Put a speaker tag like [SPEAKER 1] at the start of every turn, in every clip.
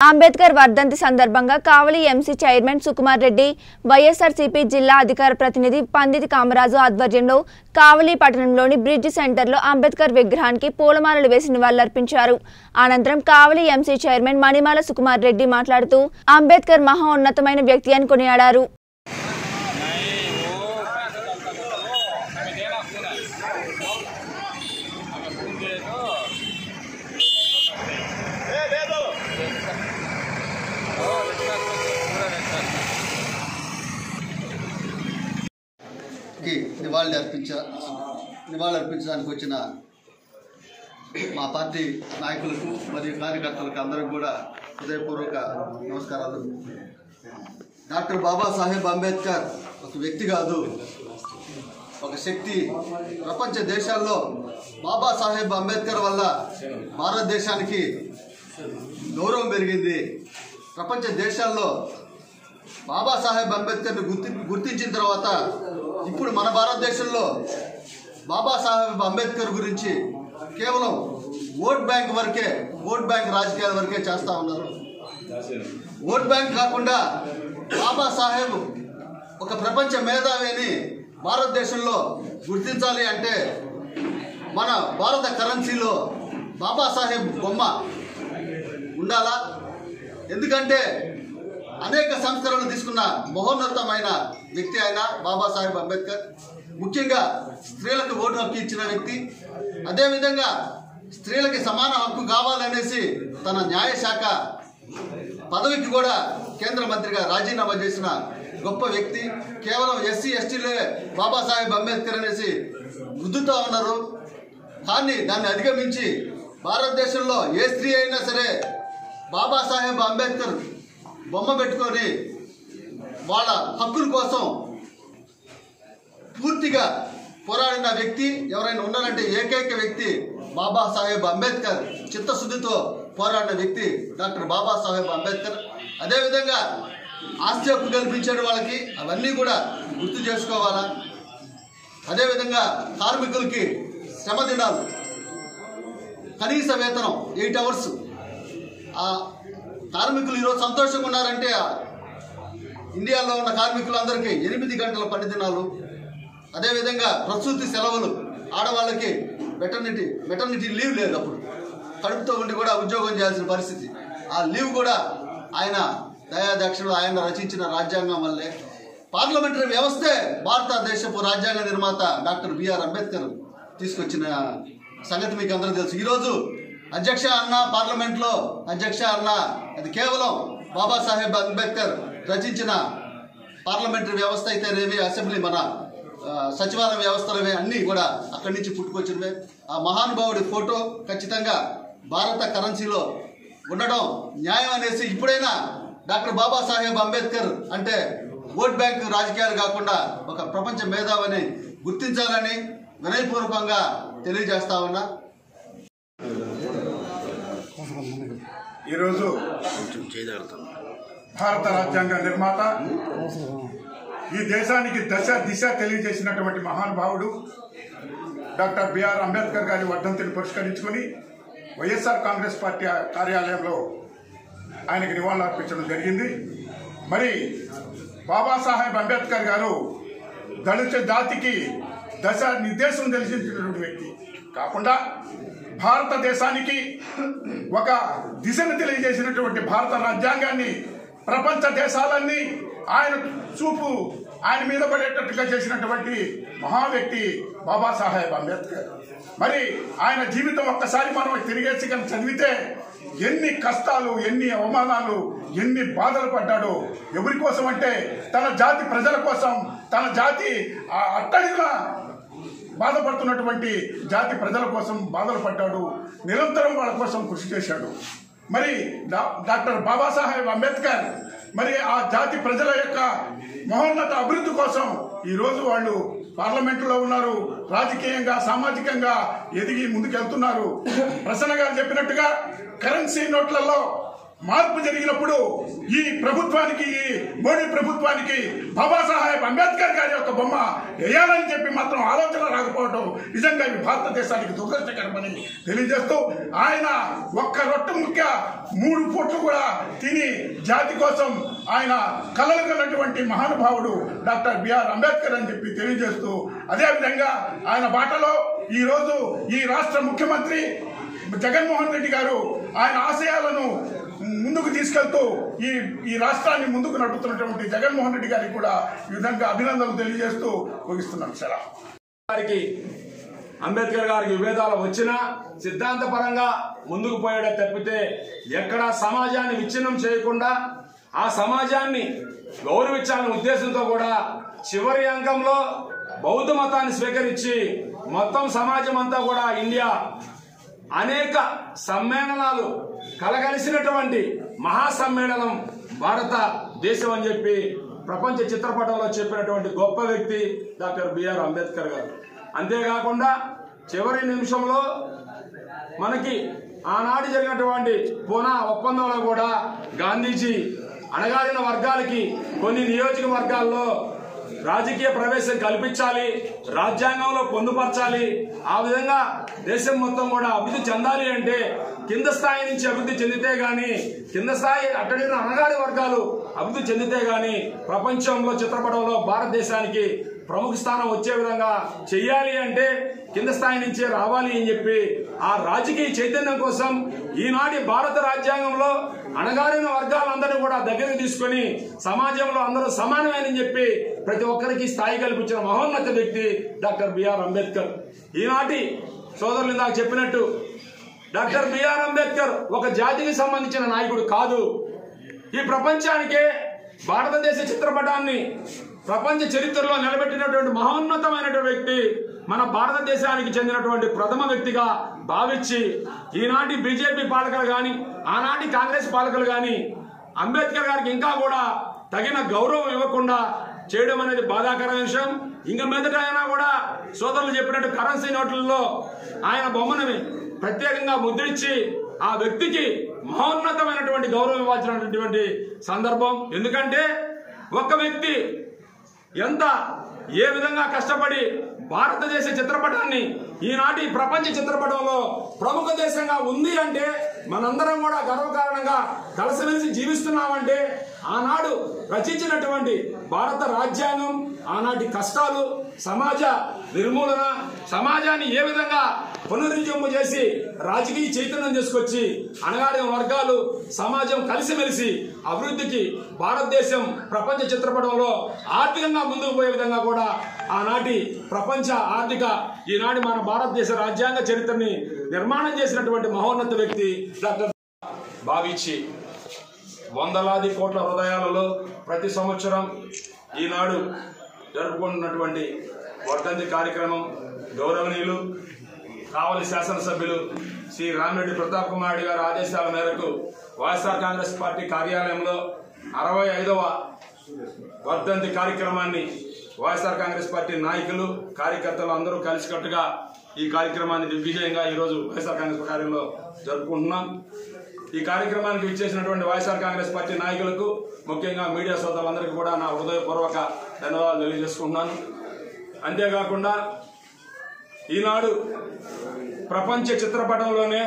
[SPEAKER 1] అంబేద్కర్ వర్ధంతి సందర్భంగా Kavali MC chairman Sukumar Reddy YSRCP జిల్లా అధికార ప్రతినిధి పందితి కామరాజు ఆధ్వర్యంలో కావలి పట్టణంలోని బ్రిడ్జ్ సెంటర్లో అంబేద్కర్ విగ్రహానికి పూలమాలలు వేసి నివాళులర్పించారు అనంతరం కావలి ఎంసీ చైర్మన్ మణిమాల సుకుమార్ రెడ్డి మాట్లాడుతూ అంబేద్కర్ మహోన్నతమైన వ్యక్తి అని కొనియాడారు
[SPEAKER 2] కి నివాళులు అర్పించ నివాళులు అర్పించడానికి వచ్చిన మా పార్టీ నాయకులకు మరియు కార్యకర్తలకు అందరికి కూడా హృదయపూర్వక నమస్కారాలు డాక్టర్ బాబాసాహెబ్ అంబేద్కర్ ఒక వ్యక్తి కాదు ఒక శక్తి ప్రపంచ దేశాల్లో బాబాసాహెబ్ అంబేద్కర్ వల్ల భారతదేశానికి గౌరవం పెరిగింది ప్రపంచ దేశాల్లో బాబాసాహెబ్ అంబేద్కర్ని గుర్తి గుర్తించిన తర్వాత ఇప్పుడు మన భారతదేశంలో బాబాసాహెబ్ అంబేద్కర్ గురించి కేవలం ఓట్ బ్యాంక్ వరకే ఓట్ బ్యాంక్ రాజకీయాల వరకే చేస్తూ ఉన్నారు ఓట్ బ్యాంక్ కాకుండా బాబాసాహెబ్ ఒక ప్రపంచ మేధావి అని భారతదేశంలో గుర్తించాలి అంటే మన భారత కరెన్సీలో బాబాసాహెబ్ బొమ్మ ఉండాలా ఎందుకంటే అనేక సంస్కరణలు తీసుకున్న మహోన్నతమైన వ్యక్తి ఆయన బాబాసాహెబ్ అంబేద్కర్ ముఖ్యంగా స్త్రీలకు ఓటు హక్కు ఇచ్చిన వ్యక్తి అదేవిధంగా స్త్రీలకి సమాన హక్కు కావాలనేసి తన న్యాయశాఖ పదవికి కూడా కేంద్ర మంత్రిగా రాజీనామా చేసిన గొప్ప వ్యక్తి కేవలం ఎస్సీ ఎస్టీలే బాబాసాహెబ్ అంబేద్కర్ అనేసి గుద్దుతూ ఉన్నారు కానీ దాన్ని అధిగమించి భారతదేశంలో ఏ స్త్రీ అయినా సరే బాబాసాహెబ్ అంబేద్కర్ బొమ్మ పెట్టుకొని వాళ్ళ హక్కుల కోసం పూర్తిగా పోరాడిన వ్యక్తి ఎవరైనా ఉన్నారంటే ఏకైక వ్యక్తి బాబాసాహెబ్ అంబేద్కర్ చిత్తశుద్ధితో పోరాడిన వ్యక్తి డాక్టర్ బాబాసాహెబ్ అంబేద్కర్ అదేవిధంగా ఆస్తి హక్కు కల్పించాడు వాళ్ళకి అవన్నీ కూడా గుర్తు చేసుకోవాలా అదేవిధంగా కార్మికులకి శ్రమ దినాలు కనీస వేతనం ఎయిట్ అవర్స్ ఆ కార్మికులు ఈరోజు సంతోషంగా ఉన్నారంటే ఆ ఇండియాలో ఉన్న కార్మికులందరికీ ఎనిమిది గంటల పని దినాలు అదేవిధంగా ప్రసూతి సెలవులు ఆడవాళ్ళకి మెటర్నిటీ మెటర్నిటీ లీవ్ లేదు అప్పుడు కడుపుతో ఉండి కూడా ఉద్యోగం చేయాల్సిన పరిస్థితి ఆ లీవ్ కూడా ఆయన దయాదక్షుడు ఆయన రచించిన రాజ్యాంగం వల్లే పార్లమెంటరీ వ్యవస్థే భారతదేశపు రాజ్యాంగ నిర్మాత డాక్టర్ బిఆర్ అంబేద్కర్ తీసుకొచ్చిన సంగతి మీకు అందరూ తెలుసు ఈరోజు అధ్యక్ష అన్న పార్లమెంట్లో అధ్యక్ష అన్న అది కేవలం బాబాసాహెబ్ అంబేద్కర్ రచించిన పార్లమెంటరీ వ్యవస్థ అయితేనేవి అసెంబ్లీ మన ఆ, సచివాలయ వ్యవస్థలవే అన్నీ కూడా అక్కడి నుంచి పుట్టుకొచ్చినవే ఆ మహానుభావుడి ఫోటో ఖచ్చితంగా భారత కరెన్సీలో ఉండడం న్యాయం అనేసి ఇప్పుడైనా డాక్టర్ బాబాసాహెబ్ అంబేద్కర్ అంటే ఓట్ బ్యాంక్ రాజకీయాలు కాకుండా ఒక ప్రపంచ మేధావని గుర్తించాలని వినయపూర్వకంగా తెలియజేస్తా ఉన్నా
[SPEAKER 3] ఈరోజు భారత రాజ్యాంగ నిర్మాత ఈ దేశానికి దశ దిశ తెలియజేసినటువంటి మహానుభావుడు డాక్టర్ బిఆర్ అంబేద్కర్ గారి వర్ధంతిని పురస్కరించుకొని వైఎస్ఆర్ కాంగ్రెస్ పార్టీ కార్యాలయంలో ఆయనకి నివాళులు అర్పించడం జరిగింది మరి బాబాసాహెబ్ అంబేద్కర్ గారు దళిత జాతికి దశ నిర్దేశం తెలిసించినటువంటి వ్యక్తి కాకుండా భారతదేశానికి ఒక దిశను తెలియజేసినటువంటి భారత రాజ్యాంగాన్ని ప్రపంచ దేశాలన్నీ ఆయన చూపు ఆయన మీద పడేటట్టుగా చేసినటువంటి మహా వ్యక్తి బాబాసాహెబ్ అంబేద్కర్ మరి ఆయన జీవితం ఒక్కసారి మనం తిరిగేసి కనుక చదివితే ఎన్ని కష్టాలు ఎన్ని అవమానాలు ఎన్ని బాధలు పడ్డాడో ఎవరి కోసం అంటే తన జాతి ప్రజల కోసం తన జాతి ఆ అట్టడిన బాధపడుతున్నటువంటి జాతి ప్రజల కోసం బాధలు పడ్డాడు నిరంతరం వాళ్ళ కోసం కృషి చేశాడు మరి డా- డాక్టర్ బాబాసాహెబ్ అంబేద్కర్ మరి ఆ జాతి ప్రజల యొక్క మహోన్నత అభివృద్ధి కోసం ఈ రోజు వాళ్ళు పార్లమెంటులో ఉన్నారు రాజకీయంగా సామాజికంగా ఎదిగి ముందుకెళ్తున్నారు ప్రసన్న గారు చెప్పినట్టుగా కరెన్సీ నోట్లలో మార్పు జరిగినప్పుడు ఈ ప్రభుత్వానికి ఈ మోడీ ప్రభుత్వానికి బాబాసాహెబ్ అంబేద్కర్ గారి యొక్క బొమ్మ వేయాలని చెప్పి మాత్రం ఆలోచన రాకపోవడం నిజంగా ఈ భారతదేశానికి దురదృష్టకరమని తెలియజేస్తూ ఆయన ఒక్క రొట్టె ముఖ్య మూడు పూట్లు కూడా తిని జాతి కోసం ఆయన కలలు కన్నటువంటి మహానుభావుడు డాక్టర్ బిఆర్ అంబేద్కర్ అని చెప్పి తెలియజేస్తూ అదేవిధంగా ఆయన బాటలో ఈ రోజు ఈ రాష్ట్ర ముఖ్యమంత్రి జగన్మోహన్ రెడ్డి గారు ఆయన ఆశయాలను ముందుకు తీసుకెళ్తూ ఈ ఈ రాష్ట్రాన్ని ముందుకు నడుపుతున్నటువంటి జగన్మోహన్ రెడ్డి గారికి కూడా ఈ విధంగా అభినందనలు తెలియజేస్తూ ముగిస్తున్నాను సరే
[SPEAKER 4] గారికి అంబేద్కర్ గారికి విభేదాలు వచ్చినా సిద్ధాంతపరంగా ముందుకు పోయాడే తప్పితే ఎక్కడా సమాజాన్ని విచ్ఛిన్నం చేయకుండా ఆ సమాజాన్ని గౌరవించాలనే ఉద్దేశంతో కూడా చివరి అంకంలో బౌద్ధ మతాన్ని స్వీకరించి మొత్తం సమాజం అంతా కూడా ఇండియా అనేక సమ్మేళనాలు కలగలిసినటువంటి మహాసమ్మేళనం భారత దేశం అని చెప్పి ప్రపంచ చిత్రపటంలో చెప్పినటువంటి గొప్ప వ్యక్తి డాక్టర్ బిఆర్ అంబేద్కర్ గారు అంతేకాకుండా చివరి నిమిషంలో మనకి ఆనాడు జరిగినటువంటి పూనా ఒప్పందంలో కూడా గాంధీజీ అణగారిన వర్గాలకి కొన్ని నియోజకవర్గాల్లో రాజకీయ ప్రవేశం కల్పించాలి రాజ్యాంగంలో పొందుపరచాలి ఆ విధంగా దేశం మొత్తం కూడా అభివృద్ధి చెందాలి అంటే కింద స్థాయి నుంచి అభివృద్ధి చెందితే గాని కింద స్థాయి అట్టడిన అనగాని వర్గాలు అభివృద్ధి చెందితే గాని ప్రపంచంలో చిత్రపటంలో భారతదేశానికి ప్రముఖ స్థానం వచ్చే విధంగా చెయ్యాలి అంటే కింద స్థాయి నుంచే రావాలి అని చెప్పి ఆ రాజకీయ చైతన్యం కోసం ఈనాటి భారత రాజ్యాంగంలో అణగారిన వర్గాలందరినీ కూడా దగ్గరకు తీసుకొని సమాజంలో అందరూ సమానమేనని చెప్పి ప్రతి ఒక్కరికి స్థాయి కల్పించిన మహోన్నత వ్యక్తి డాక్టర్ బిఆర్ అంబేద్కర్ ఈనాటి సోదరులు ఇందాక చెప్పినట్టు డాక్టర్ బిఆర్ అంబేద్కర్ ఒక జాతికి సంబంధించిన నాయకుడు కాదు ఈ ప్రపంచానికే భారతదేశ చిత్రపటాన్ని ప్రపంచ చరిత్రలో నిలబెట్టినటువంటి మహోన్నతమైనటువంటి వ్యక్తి మన భారతదేశానికి చెందినటువంటి ప్రథమ వ్యక్తిగా భావించి ఈనాటి బీజేపీ పాలకులు కానీ ఆనాటి కాంగ్రెస్ పాలకులు కానీ అంబేద్కర్ గారికి ఇంకా కూడా తగిన గౌరవం ఇవ్వకుండా చేయడం అనేది బాధాకరమైన విషయం ఇంకా మీదట అయినా కూడా సోదరులు చెప్పినట్టు కరెన్సీ నోట్లలో ఆయన బొమ్మను ప్రత్యేకంగా ముద్రించి ఆ వ్యక్తికి మహోన్నతమైనటువంటి గౌరవం ఇవ్వాల్సినటువంటి సందర్భం ఎందుకంటే ఒక వ్యక్తి ఎంత ఏ విధంగా కష్టపడి భారతదేశ చిత్రపటాన్ని ఈనాటి ప్రపంచ చిత్రపటంలో ప్రముఖ దేశంగా ఉంది అంటే మనందరం కూడా గర్వకారణంగా కలిసిమెలిసి జీవిస్తున్నామంటే ఆనాడు రచించినటువంటి భారత రాజ్యాంగం ఆనాటి కష్టాలు సమాజ నిర్మూలన సమాజాన్ని ఏ విధంగా పునరుజ్జీవము చేసి రాజకీయ చైతన్యం తీసుకొచ్చి అణగారిన వర్గాలు సమాజం కలిసిమెలిసి అభివృద్ధికి భారతదేశం ప్రపంచ చిత్రపటంలో ఆర్థికంగా ముందుకు పోయే విధంగా కూడా ఆనాటి ప్రపంచ ఆర్థిక ఈనాటి మన భారతదేశ రాజ్యాంగ చరిత్రని నిర్మాణం చేసినటువంటి మహోన్నత వ్యక్తి డాక్టర్ భావించి వందలాది కోట్ల హృదయాలలో ప్రతి సంవత్సరం ఈనాడు జరుపుకుంటున్నటువంటి వర్ధంతి కార్యక్రమం గౌరవనీయులు కావలి శాసనసభ్యులు శ్రీ రామిరెడ్డి ప్రతాప్ కుమార్ రెడ్డి గారి ఆదేశాల మేరకు వైఎస్ఆర్ కాంగ్రెస్ పార్టీ కార్యాలయంలో అరవై ఐదవ వర్ధంతి కార్యక్రమాన్ని వైఎస్ఆర్ కాంగ్రెస్ పార్టీ నాయకులు కార్యకర్తలు అందరూ కలిసికట్టుగా ఈ కార్యక్రమాన్ని దిగ్విజయంగా ఈరోజు వైఎస్ఆర్ కాంగ్రెస్ కార్యంలో జరుపుకుంటున్నాం ఈ కార్యక్రమానికి విచ్చేసినటువంటి వైఎస్ఆర్ కాంగ్రెస్ పార్టీ నాయకులకు ముఖ్యంగా మీడియా సోదరులందరికీ కూడా నా హృదయపూర్వక ధన్యవాదాలు తెలియజేసుకుంటున్నాను అంతేకాకుండా ఈనాడు ప్రపంచ చిత్రపటంలోనే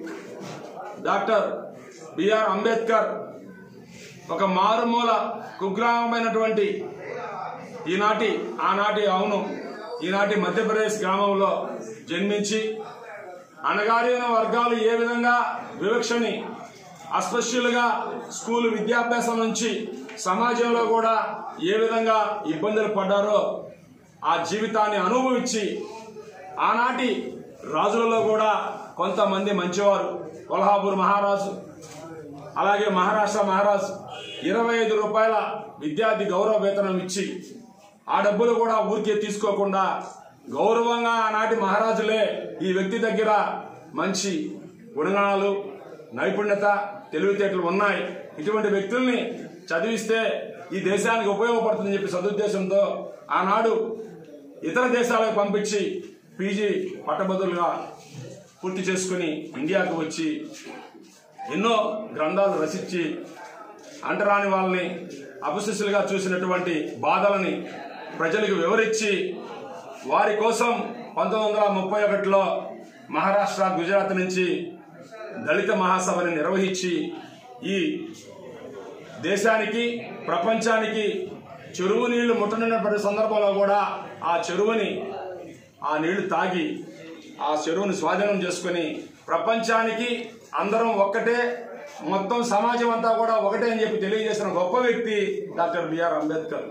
[SPEAKER 4] డాక్టర్ బిఆర్ అంబేద్కర్ ఒక మారుమూల కుగ్రామమైనటువంటి ఈనాటి ఆనాటి అవును ఈనాటి మధ్యప్రదేశ్ గ్రామంలో జన్మించి అణగారిన వర్గాలు ఏ విధంగా వివక్షని అస్పృశ్యులుగా స్కూల్ విద్యాభ్యాసం నుంచి సమాజంలో కూడా ఏ విధంగా ఇబ్బందులు పడ్డారో ఆ జీవితాన్ని అనుభవించి ఆనాటి రాజులలో కూడా కొంతమంది మంచివారు కొల్హాపూర్ మహారాజు అలాగే మహారాష్ట్ర మహారాజు ఇరవై ఐదు రూపాయల విద్యార్థి గౌరవ వేతనం ఇచ్చి ఆ డబ్బులు కూడా ఊరికే తీసుకోకుండా గౌరవంగా ఆనాటి మహారాజులే ఈ వ్యక్తి దగ్గర మంచి గుణగణాలు నైపుణ్యత తెలివితేటలు ఉన్నాయి ఇటువంటి వ్యక్తుల్ని చదివిస్తే ఈ దేశానికి ఉపయోగపడుతుందని చెప్పి సదుద్దేశంతో ఆనాడు ఇతర దేశాలకు పంపించి పీజీ పట్టభద్రులుగా పూర్తి చేసుకుని ఇండియాకు వచ్చి ఎన్నో గ్రంథాలు రచించి అంటరాని వాళ్ళని అపశిష్యులుగా చూసినటువంటి బాధలని ప్రజలకు వివరించి వారి కోసం పంతొమ్మిది వందల ముప్పై ఒకటిలో మహారాష్ట్ర గుజరాత్ నుంచి దళిత మహాసభని నిర్వహించి ఈ దేశానికి ప్రపంచానికి చెరువు నీళ్లు ముట్టనున్నటువంటి సందర్భంలో కూడా ఆ చెరువుని ఆ నీళ్లు తాగి ఆ చెరువుని స్వాధీనం చేసుకుని ప్రపంచానికి అందరం ఒక్కటే మొత్తం సమాజం అంతా కూడా ఒకటే అని చెప్పి తెలియజేసిన గొప్ప వ్యక్తి doctor BR Ambedkar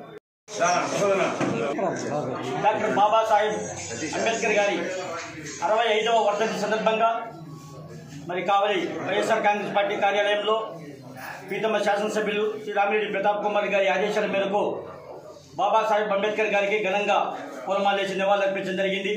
[SPEAKER 5] doctor Babasaheb Ambedkar గారి అరవై ఐదవ వర్ధంతి సందర్భంగా మరి కావలి వైఎస్ఆర్ కాంగ్రెస్ పార్టీ కార్యాలయంలో ప్రీతమ శాసనసభ్యులు శ్రీ రామిరెడ్డి ప్రతాప్ కుమార్ గారి ఆదేశాల మేరకు బాబాసాహెబ్ అంబేద్కర్ గారికి ఘనంగా పూలమాలేసి నివాళులర్పించడం జరిగింది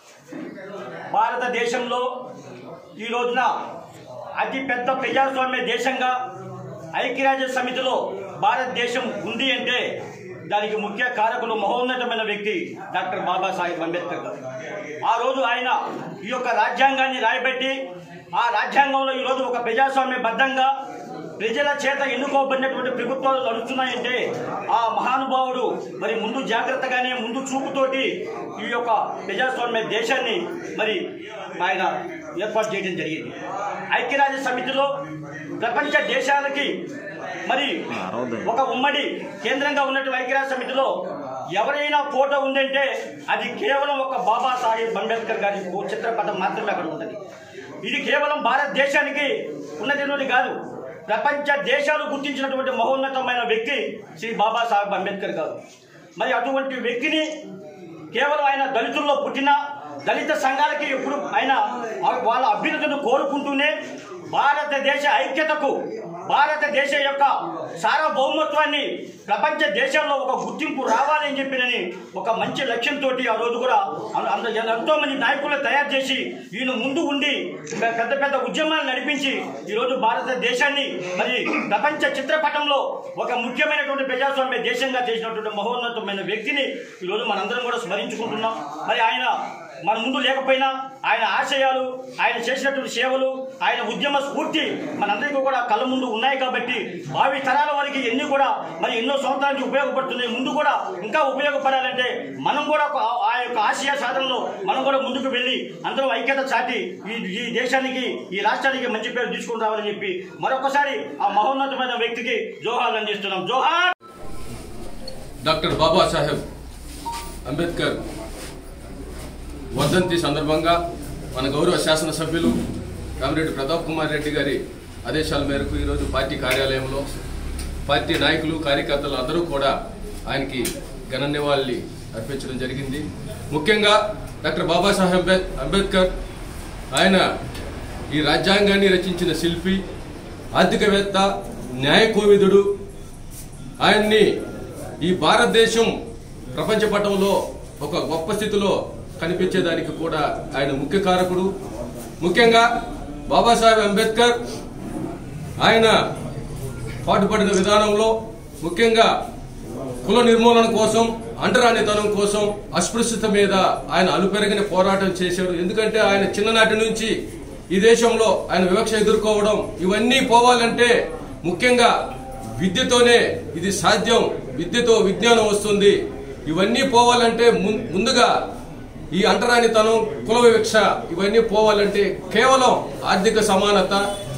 [SPEAKER 5] భారతదేశంలో ఈ రోజున అతి పెద్ద ప్రజాస్వామ్య దేశంగా ఐక్యరాజ్య సమితిలో భారతదేశం ఉంది అంటే దానికి ముఖ్య కారకులు మహోన్నతమైన వ్యక్తి డాక్టర్ బాబాసాహెబ్ అంబేద్కర్ గారు ఆ రోజు ఆయన ఈ యొక్క రాజ్యాంగాన్ని రాయబెట్టి ఆ రాజ్యాంగంలో ఈరోజు ఒక ప్రజాస్వామ్యబద్ధంగా ప్రజల చేత ఎన్నుకోబడినటువంటి ప్రభుత్వాలు నడుస్తున్నాయంటే ఆ మహానుభావుడు మరి ముందు జాగ్రత్తగానే ముందు చూపుతోటి ఈ యొక్క ప్రజాస్వామ్య దేశాన్ని మరి ఆయన ఏర్పాటు చేయడం జరిగింది ఐక్యరాజ్య సమితిలో ప్రపంచ దేశాలకి మరి ఒక ఉమ్మడి కేంద్రంగా ఉన్నటువంటి ఐక్యరాజ్య సమితిలో ఎవరైనా ఫోటో ఉందంటే అది కేవలం ఒక బాబాసాహెబ్ అంబేద్కర్ గారి ఓ చిత్రపటం మాత్రమే అక్కడ ఉంటుంది ఇది కేవలం భారతదేశానికి ఉన్నటువంటి కాదు ప్రపంచ దేశాలు గుర్తించినటువంటి మహోన్నతమైన వ్యక్తి శ్రీ బాబాసాహెబ్ అంబేద్కర్ గారు మరి అటువంటి వ్యక్తిని కేవలం ఆయన దళితుల్లో పుట్టిన దళిత సంఘాలకి ఎప్పుడు ఆయన వాళ్ళ అభ్యున్నతిని కోరుకుంటూనే భారతదేశ ఐక్యతకు భారతదేశ యొక్క సార్వభౌమత్వాన్ని ప్రపంచ దేశాల్లో ఒక గుర్తింపు రావాలి అని చెప్పినని ఒక మంచి లక్ష్యంతో ఆ రోజు కూడా అం- అంత ఎంతో మంది నాయకులు తయారు చేసి ఈయన ముందు ఉండి పె- పెద్ద పెద్ద ఉద్యమాలు నడిపించి ఈరోజు భారతదేశాన్ని మరి ప్రపంచ చిత్రపటంలో ఒక ముఖ్యమైనటువంటి ప్రజాస్వామ్య దేశంగా చేసినటువంటి మహోన్నతమైన వ్యక్తిని ఈరోజు మనందరం కూడా స్మరించుకుంటున్నాం మరి ఆయన మన ముందు లేకపోయినా ఆయన ఆశయాలు ఆయన చేసినటువంటి సేవలు ఆయన ఉద్యమ స్ఫూర్తి మనందరికీ కూడా కళ్ళ ముందు ఉన్నాయి కాబట్టి భావి తరాల వారికి ఎన్ని కూడా మరి ఎన్నో సంవత్సరాల ఉపయోగపడుతున్నాయి ముందు కూడా ఇంకా ఉపయోగపడాలంటే మనం కూడా ఒక ఆ- ఆ యొక్క ఆశయ సాధనలో మనం కూడా ముందుకు వెళ్ళి అందరం ఐక్యత చాటి ఈ ఈ దేశానికి ఈ రాష్ట్రానికి మంచి పేరు తీసుకుని రావాలని చెప్పి మరొకసారి ఆ మహోన్నతమైన వ్యక్తికి జోహార్లు అందిస్తున్నాం జోహార్
[SPEAKER 6] డాక్టర్ బాబాసాహెబ్ అంబేద్కర్ వర్ధంతి సందర్భంగా మన గౌరవ శాసనసభ్యులు రామిరెడ్డి ప్రతాప్ కుమార్ రెడ్డి గారి ఆదేశాల మేరకు ఈరోజు పార్టీ కార్యాలయంలో పార్టీ నాయకులు కార్యకర్తలు అందరూ కూడా ఆయనకి ఘన నివాళి అర్పించడం జరిగింది ముఖ్యంగా డాక్టర్ బాబాసాహెబ్ అంబే- అంబేద్కర్ ఆయన ఈ రాజ్యాంగాన్ని రచించిన శిల్పి ఆర్థికవేత్త న్యాయ కోవిదుడు ఆయన్ని ఈ భారతదేశం ప్రపంచ పటంలో ఒక గొప్ప స్థితిలో కనిపించేదానికి కూడా ఆయన ముఖ్య కారకుడు ముఖ్యంగా బాబాసాహెబ్ అంబేద్కర్ ఆయన పాటుపడిన విధానంలో ముఖ్యంగా కుల నిర్మూలన కోసం అంటరానితనం కోసం అస్పృశ్యత మీద ఆయన అలుపెరగిన పోరాటం చేశాడు ఎందుకంటే ఆయన చిన్ననాటి నుంచి ఈ దేశంలో ఆయన వివక్ష ఎదుర్కోవడం ఇవన్నీ పోవాలంటే ముఖ్యంగా విద్యతోనే ఇది సాధ్యం విద్యతో విజ్ఞానం వస్తుంది ఇవన్నీ పోవాలంటే ముం- ముందుగా ఈ అంటరానితనం కుల వివక్ష ఇవన్నీ పోవాలంటే కేవలం ఆర్థిక సమానత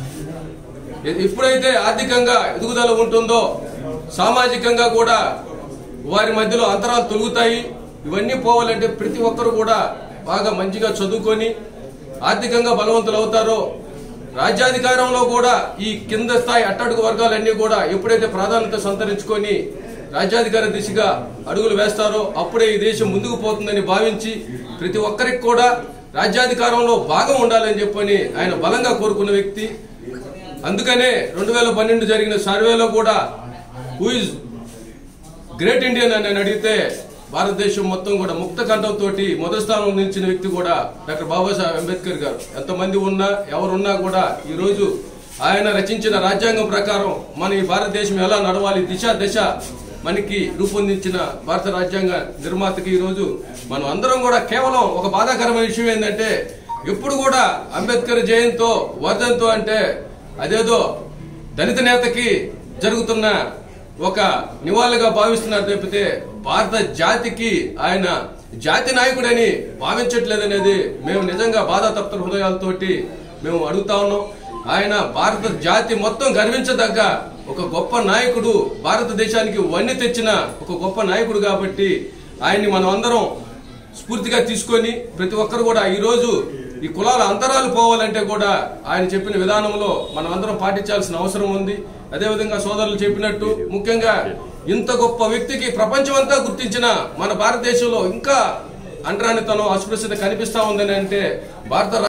[SPEAKER 6] ఎ- ఎప్పుడైతే ఆర్థికంగా ఎదుగుదల ఉంటుందో సామాజికంగా కూడా వారి మధ్యలో అంతరాలు తొలుగుతాయి ఇవన్నీ పోవాలంటే ప్రతి ఒక్కరు కూడా బాగా మంచిగా చదువుకొని ఆర్థికంగా బలవంతులు అవుతారో రాజ్యాధికారంలో కూడా ఈ కింద స్థాయి అట్టడుగు వర్గాలన్నీ కూడా ఎప్పుడైతే ప్రాధాన్యత సంతరించుకొని రాజ్యాధికార దిశగా అడుగులు వేస్తారో అప్పుడే ఈ దేశం ముందుకు పోతుందని భావించి ప్రతి ఒక్కరికి కూడా రాజ్యాధికారంలో భాగం ఉండాలని చెప్పని ఆయన బలంగా కోరుకున్న వ్యక్తి అందుకనే రెండు వేల పన్నెండు జరిగిన సర్వేలో కూడా హూ ఇస్ గ్రేట్ ఇండియన్ అని నేను అడిగితే భారతదేశం మొత్తం కూడా ముక్త కంఠంతో మొదటి స్థానంలో నిలిచిన వ్యక్తి కూడా డాక్టర్ బాబాసాహెబ్ అంబేద్కర్ గారు ఎంతమంది ఉన్నా ఎవరున్నా కూడా ఈ రోజు ఆయన రచించిన రాజ్యాంగం ప్రకారం మన ఈ భారతదేశం ఎలా నడవాలి దిశ దశ మనకి రూపొందించిన భారత రాజ్యాంగ నిర్మాతకి ఈ రోజు మనం అందరం కూడా కేవలం ఒక బాధాకరమైన విషయం ఏంటంటే ఎప్పుడు కూడా అంబేద్కర్ జయంతో వర్ధంతో అంటే అదేదో దళిత నేతకి జరుగుతున్న ఒక నివాళిగా భావిస్తున్నారు తప్పితే భారత జాతికి ఆయన జాతి నాయకుడని భావించట్లేదనేది మేము నిజంగా బాధాతప్త హృదయాలతోటి మేము అడుగుతా ఉన్నాం ఆయన భారత జాతి మొత్తం గర్వించదగ్గ ఒక గొప్ప నాయకుడు భారతదేశానికి వన్నె తెచ్చిన ఒక గొప్ప నాయకుడు కాబట్టి ఆయన్ని మనం అందరం స్ఫూర్తిగా తీసుకొని ప్రతి ఒక్కరు కూడా ఈ రోజు ఈ కులాల అంతరాలు పోవాలంటే కూడా ఆయన చెప్పిన విధానంలో మనం అందరం పాటించాల్సిన అవసరం ఉంది అదేవిధంగా సోదరులు చెప్పినట్టు ముఖ్యంగా ఇంత గొప్ప వ్యక్తికి ప్రపంచమంతా గుర్తించిన మన భారతదేశంలో ఇంకా అంటరానితనం అస్పృశ్యత కనిపిస్తా ఉందని అంటే భారత